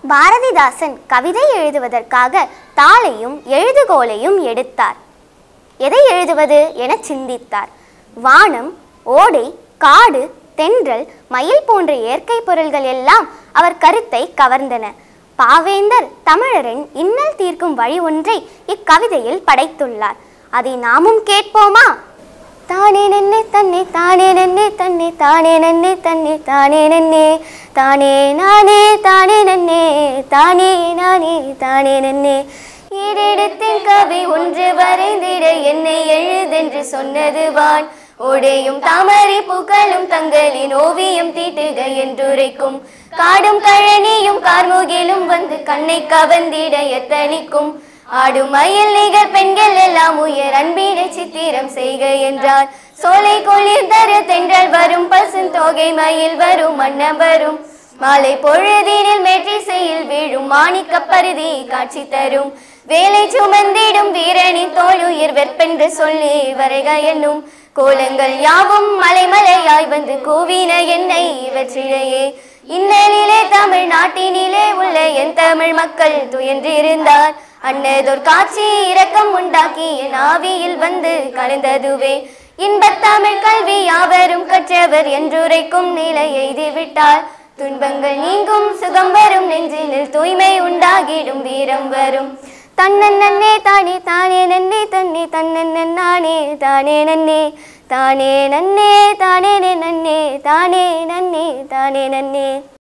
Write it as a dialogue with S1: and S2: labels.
S1: பாரதிதாசன் கவிதை எழுதுவதற்காக தாளையும் எழுதுகோலையும் எடுத்தார் எதை எழுதுவது என சிந்தித்தார் வானம் ஓடை காடு தென்றல் மயில் போன்ற இயற்கை பொருள்கள் எல்லாம் அவர் கருத்தை கவர்ந்தன பாவேந்தர் தமிழரின் இன்னல் தீர்க்கும் வழி ஒன்றை இக்கவிதையில் படைத்துள்ளார் அதை நாமும் கேட்போமா தானே நன்னே தன்னை தானே நன்னே தன்னை தானே நன்னே தன்னை தானே நன்னே தானே நானே தானே நன்னே தானே நானே தானே நன்னே ஈடெடுத்தேன் கவி ஒன்று வரைந்திட என்னை எழுதென்று சொன்னது வான் ஓடையும் தாமரை பூக்களும் தங்களின் ஓவியம் தீட்டுக என்றுரைக்கும் காடும் கழனியும் கார்முகிலும் வந்து கண்ணை கவர்ந்திட எத்தனிக்கும் ஆடும் மயில் நிகர் பெண்கள் எல்லாம் உயர் அன்பினை சித்திரம் செய்க என்றார் சோலை குளிர் தரு தென்றல் வரும் பசும் தொகை மயில் வரும் மன்னம் வரும் மாலை பொழுதினில் மேற்றிசையில் வீழும் மாணிக்க பருதி காட்சி தரும் வேலை சுமந்திடும் வீரனின் தோளுயிர் வெற்பென்று சொல்லி வரைக என்னும் கோலங்கள் யாவும் மலைமலையாய் வந்து கூவின என்னை இவற்றிலேயே இன்னலிலே தமிழ் நாட்டினிலே உள்ள என் தமிழ் மக்கள் துயன்றிருந்தார் அன்னதோர் காட்சி இரக்கம் உண்டாக்கி என் ஆவியில் வந்து கலந்ததுவே இன்பத்தமிழ் கல்வி யாவரும் கற்றவர் என்றுரைக்கும் நிலை எய்திவிட்டார் துன்பங்கள் நீங்கும் சுகம் வரும் நெஞ்சினில் தூய்மை உண்டாகிடும் வீரம் வரும் தன்னன் நன்னே தானே தானே நன்னே தன்னே தன்னன் நானே தானே நன்னே தானே நன்னே தானே நன்னே தானே நன்னே தானே நன்னே